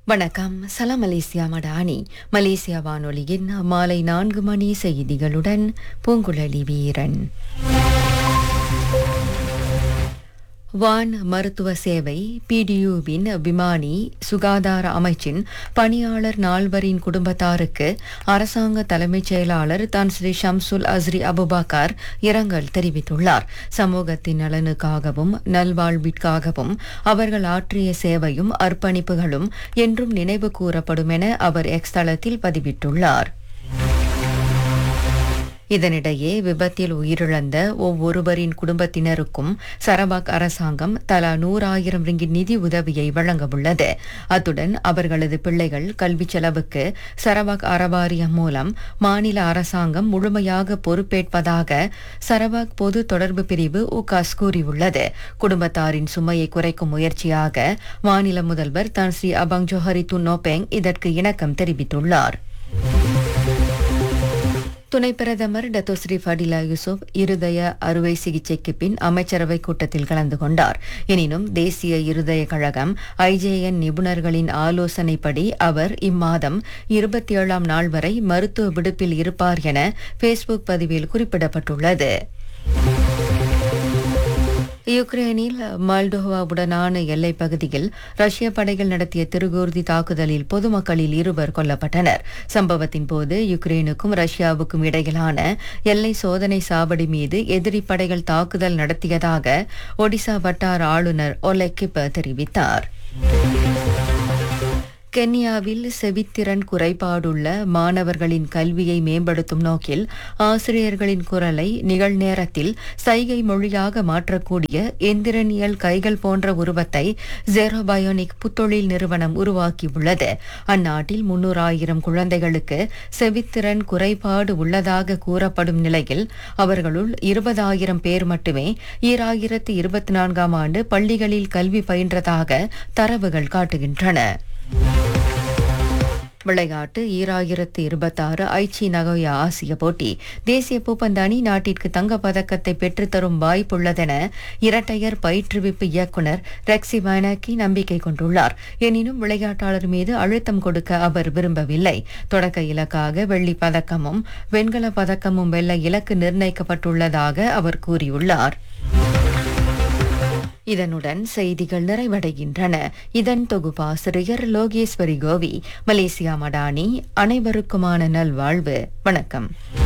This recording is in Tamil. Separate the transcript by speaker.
Speaker 1: வணக்கம் சலாம் மலேசியா மடானி மலேசியா வானொலியின் மாலை நான்கு மணி செய்திகளுடன் பூங்குழலி வீரன் வான் மருத்துவ சேவை பிடியூவின் விமானி சுகாதார அமைச்சின் பணியாளர் நால்வரின் குடும்பத்தாருக்கு அரசாங்க தலைமைச் செயலாளர் தான் ஸ்ரீ ஷம்சுல் அஸ்ரி அபுபாக்கார் இரங்கல் தெரிவித்துள்ளார் சமூகத்தின் நலனுக்காகவும் நல்வாழ்விற்காகவும் அவர்கள் ஆற்றிய சேவையும் அர்ப்பணிப்புகளும் என்றும் நினைவு கூறப்படும் என அவர் எக்ஸ் தளத்தில் பதிவிட்டுள்ளார் இதனிடையே விபத்தில் உயிரிழந்த ஒவ்வொருவரின் குடும்பத்தினருக்கும் சரவாக் அரசாங்கம் தலா நூறாயிரம் ரிங்கிட் நிதி உதவியை வழங்கவுள்ளது அத்துடன் அவர்களது பிள்ளைகள் கல்விச் செலவுக்கு சரவாக் அறவாரியம் மூலம் மாநில அரசாங்கம் முழுமையாக பொறுப்பேற்பதாக சரவாக் பொது தொடர்பு பிரிவு உகாஸ் கூறியுள்ளது குடும்பத்தாரின் சுமையை குறைக்கும் முயற்சியாக மாநில முதல்வர் தான் ஸ்ரீ அபங் ஜோஹரி துன்னோபெங் இதற்கு இணக்கம் தெரிவித்துள்ளார் துணை பிரதமர் டத்தோஸ்ரீ ஃபடிலா யூசுப் இருதய அறுவை சிகிச்சைக்கு பின் அமைச்சரவை கூட்டத்தில் கலந்து கொண்டார் எனினும் தேசிய இருதய கழகம் ஐஜேஎன் நிபுணர்களின் ஆலோசனைப்படி அவர் இம்மாதம் இருபத்தி ஏழாம் நாள் வரை மருத்துவ விடுப்பில் இருப்பார் என ஃபேஸ்புக் பதிவில் குறிப்பிடப்பட்டுள்ளது யுக்ரைனில் மால்டோவாவுடனான எல்லைப் பகுதியில் ரஷ்ய படைகள் நடத்திய திருகூர்தி தாக்குதலில் பொதுமக்களில் இருவர் கொல்லப்பட்டனர் சம்பவத்தின் போது யுக்ரைனுக்கும் ரஷ்யாவுக்கும் இடையிலான எல்லை சோதனை சாவடி மீது எதிரி படைகள் தாக்குதல் நடத்தியதாக ஒடிசா வட்டார ஆளுநர் ஒலெக்கிப்ப தெரிவித்தார் கென்யாவில் செவித்திறன் குறைபாடுள்ள மாணவர்களின் கல்வியை மேம்படுத்தும் நோக்கில் ஆசிரியர்களின் குரலை நிகழ்நேரத்தில் சைகை மொழியாக மாற்றக்கூடிய எந்திரனியல் கைகள் போன்ற உருவத்தை ஜெரோபயோனிக் புத்தொழில் நிறுவனம் உருவாக்கியுள்ளது அந்நாட்டில் முன்னூறாயிரம் குழந்தைகளுக்கு செவித்திறன் குறைபாடு உள்ளதாக கூறப்படும் நிலையில் அவர்களுள் இருபதாயிரம் பேர் மட்டுமே ஈராயிரத்து இருபத்தி நான்காம் ஆண்டு பள்ளிகளில் கல்வி பயின்றதாக தரவுகள் காட்டுகின்றன விளையாட்டு ஈராயிரத்து இருபத்தாறு ஐச்சி நகோயா ஆசிய போட்டி தேசிய பூப்பந்தானி நாட்டிற்கு தங்கப் பதக்கத்தை பெற்றுத்தரும் வாய்ப்புள்ளதென இரட்டையர் பயிற்றுவிப்பு இயக்குநர் ரெக்ஸி வைனாக்கி நம்பிக்கை கொண்டுள்ளார் எனினும் விளையாட்டாளர் மீது அழுத்தம் கொடுக்க அவர் விரும்பவில்லை தொடக்க இலக்காக வெள்ளி பதக்கமும் வெண்கல பதக்கமும் வெல்ல இலக்கு நிர்ணயிக்கப்பட்டுள்ளதாக அவர் கூறியுள்ளார் இதனுடன் செய்திகள் நிறைவடைகின்றன இதன் தொகுப்பாசிரியர் லோகேஸ்வரி கோவி மலேசியா மடானி அனைவருக்குமான நல்வாழ்வு வணக்கம்